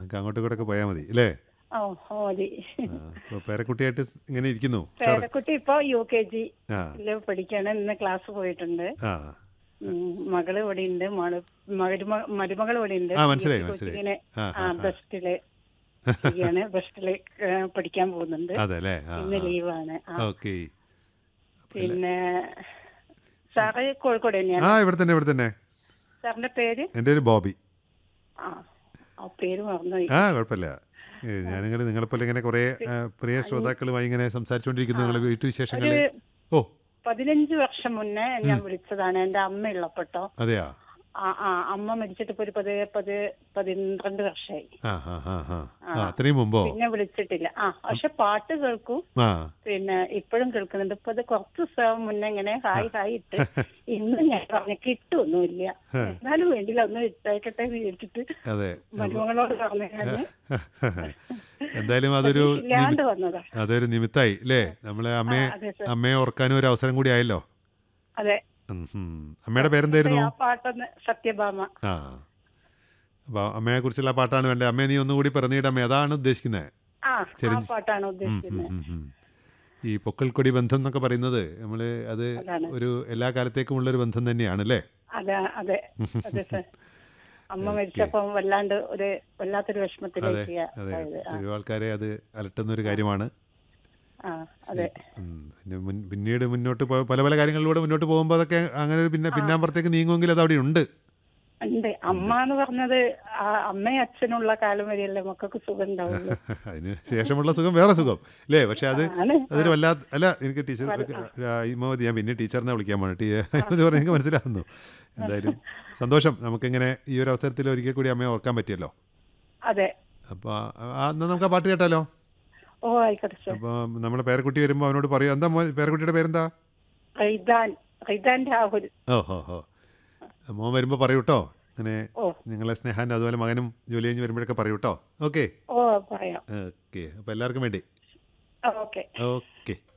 നമുക്ക് അങ്ങോട്ടും കൂടെ ഒക്കെ പോയാൽ മതി അല്ലേ ഓ ഓ, മതി അപ്പോൾ പേരക്കുട്ടിയായിട്ട് ഇങ്ങനെ ഇരിക്കുന്നു സാർ പേരക്കുട്ടി ഇപ്പൊ യു കെ ജി ആ പഠിക്കാണ് ഇന്ന് ക്ലാസ് പോയിട്ടുണ്ട് ആ ഉം, മകള് ഇവിടെ ഉണ്ട് മകള് മരുമ- മരുമകൾ ഇവിടെ ഉണ്ട് ആ, മനസ്സിലായി, മനസ്സിലായി. ഇങ്ങനെ ആ, ആ ആ, ആ. ബെസ്റ്റില് ചെയ്യാണ് ബെസ്റ്റില് ഏ, പഠിക്കാൻ പോകുന്നുണ്ട് അതെ അല്ലേ ആ ഇന്ന് ലീവാണ് ആ ഓക്കെ പിന്നെ സാറ് കോഴിക്കോട് ആ തന്നെയാണ് ഇവിടെ തന്നെ ഇവിടെ തന്നെ സാറിന്റെ പേര് എൻ്റെ ഒരു ബോബി ആ ആ പേര് മറന്നുപോയി ആ കുഴപ്പമില്ല ഏ, ഞാനിങ്ങനെ നിങ്ങളെപ്പോലെ ഇങ്ങനെ കുറേ ആ, പ്രിയ ശ്രോതാക്കളുമായി ഇങ്ങനെ സംസാരിച്ചുകൊണ്ടിരിക്കുന്നു നിങ്ങളുടെ വീട്ടുവിശേഷങ്ങൾ ഒരു ഓ പതിനഞ്ച് വർഷം മുന്നേ ഞാൻ വിളിച്ചതാണ് എന്റെ അമ്മ ഉള്ളപ്പെട്ടോ അതെയാ ആ ആ അമ്മ മരിച്ചിട്ട് ഇപ്പൊ ഒരു പത് പത് പതിരണ്ട് വർഷമായി ആ ആ ആ ആ ആ അത്രയും മുമ്പോ പിന്നെ വിളിച്ചിട്ടില്ല ആ പക്ഷെ പാട്ട് കേൾക്കും ആ പിന്നെ ഇപ്പോഴും കേൾക്കുന്നുണ്ട് ഇപ്പൊ അത് കുറച്ച് ദിവസം മുന്നേ ഇങ്ങനെ ഹായ് ഹായ് ഇട്ട് ഇന്ന് ഞാൻ പറഞ്ഞ കിട്ടുമൊന്നുമില്ല എന്നാലും വേണ്ടില്ല ഒന്ന് ഇട്ടേക്കട്ടെ എന്ന് വിചാരിച്ചിട്ട് അതെ മരുമകളോട് പറഞ്ഞു ഞാന് എന്തായാലും അതൊരു ഇല്ലാണ്ട് വന്നതാ അതൊരു നിമിത്തായി അല്ലേ നമ്മളെ അമ്മയെ ആ, അതെ സർ അമ്മയെ ഓർക്കാനും ഒരു അവസരം കൂടി ആയല്ലോ അതെ ഉം, ഉം. അമ്മയുടെ പേരെന്തായിരുന്നു ആ പാട്ടൊന്ന് സത്യഭാമ ആ അപ്പോൾ അമ്മയെ കുറിച്ചുള്ള പാട്ടാണ് വേണ്ടത് അമ്മയെ നീ ഒന്നുകൂടി പറഞ്ഞിടമ്മേ അതാണ് ഉദ്ദേശിക്കുന്നത് ആ ആ ചെറിയ- പാട്ടാണ് ഉം, ഉദ്ദേശിക്കുന്നത് ഉം, ഉം. ഈ പൊക്കൽക്കൊടി ബന്ധം എന്നൊക്കെ പറയുന്നത് നമ്മൾ അത് അതാണ് ഒരു എല്ലാ കാലത്തേക്കുമുള്ള ഒരു ബന്ധം തന്നെയാണ് അല്ലേ അതെ അതെ അതെ സർ അമ്മ മരിച്ചപ്പം വല്ലാണ്ട് ഒരു വല്ലാത്തൊരു വിഷമത്തിലേക്ക് അതെ ആയത് ആ, ഒരു ആൾക്കാരെ അത് അലട്ടുന്ന ഒരു കാര്യമാണ് ആ അതെ ഉം. പിന്നെ മുൻ- പിന്നീട് മുന്നോട്ട് പോ- പല പല കാര്യങ്ങളിലൂടെ മുന്നോട്ട് പോകുമ്പോൾ അതൊക്കെ അങ്ങനെ ഒരു പിന്നെ പിന്നാമ്പുറത്തേക്ക് നീങ്ങുമെങ്കിൽ അത് അവിടെ ഉണ്ട് ഉണ്ട് അമ്മ എന്ന് പറഞ്ഞത് ആ അമ്മയും അച്ഛനുള്ള കാലം വരെയല്ലേ മക്കൾക്ക് സുഖം ഉണ്ടാവുള്ളൂ അതിന് ശേഷമുള്ള സുഖം വേറെ സുഖം അല്ലേ പക്ഷെ അത് ആണ് അതൊരു വല്ലാത്ത അല്ല എനിക്ക് ടീച്ചർ ഇമാവതി ഞാൻ പിന്നെ ടീച്ചറിനെ വിളിക്കാൻ പോണേ ടീ ഇത് പറഞ്ഞ് എനിക്ക് മനസ്സിലാവുന്നു എന്തായാലും സന്തോഷം നമുക്കിങ്ങനെ ഈ ഒരു അവസരത്തിൽ ഒരിക്കൽ കൂടി അമ്മയെ ഓർക്കാൻ പറ്റിയല്ലോ അതെ അപ്പോൾ എന്നാൽ നമുക്ക് ആ പാട്ട് കേട്ടാലോ ഓ ആയിക്കോട്ടെ സർ അപ്പോൾ നമ്മുടെ പേരക്കുട്ടി വരുമ്പോൾ അവനോട് പറയൂ എന്താ മോൻ പേരക്കുട്ടിയുടെ പേരെന്താ റൈദാൻ റൈദാൻ രാഹുൽ ഓ ഹോ ഹോ മോൻ വരുമ്പോൾ പറയൂ കേട്ടോ അങ്ങനെ ഓ നിങ്ങളെ സ്നേഹാൻ അതുപോലെ മകനും ജോലി കഴിഞ്ഞ് വരുമ്പോഴൊക്കെ പറയൂ കേട്ടോ ഓക്കെ ഓ പറയാം ഓക്കെ അപ്പോൾ എല്ലാവർക്കും വേണ്ടി ഓക്കെ ഓക്കെ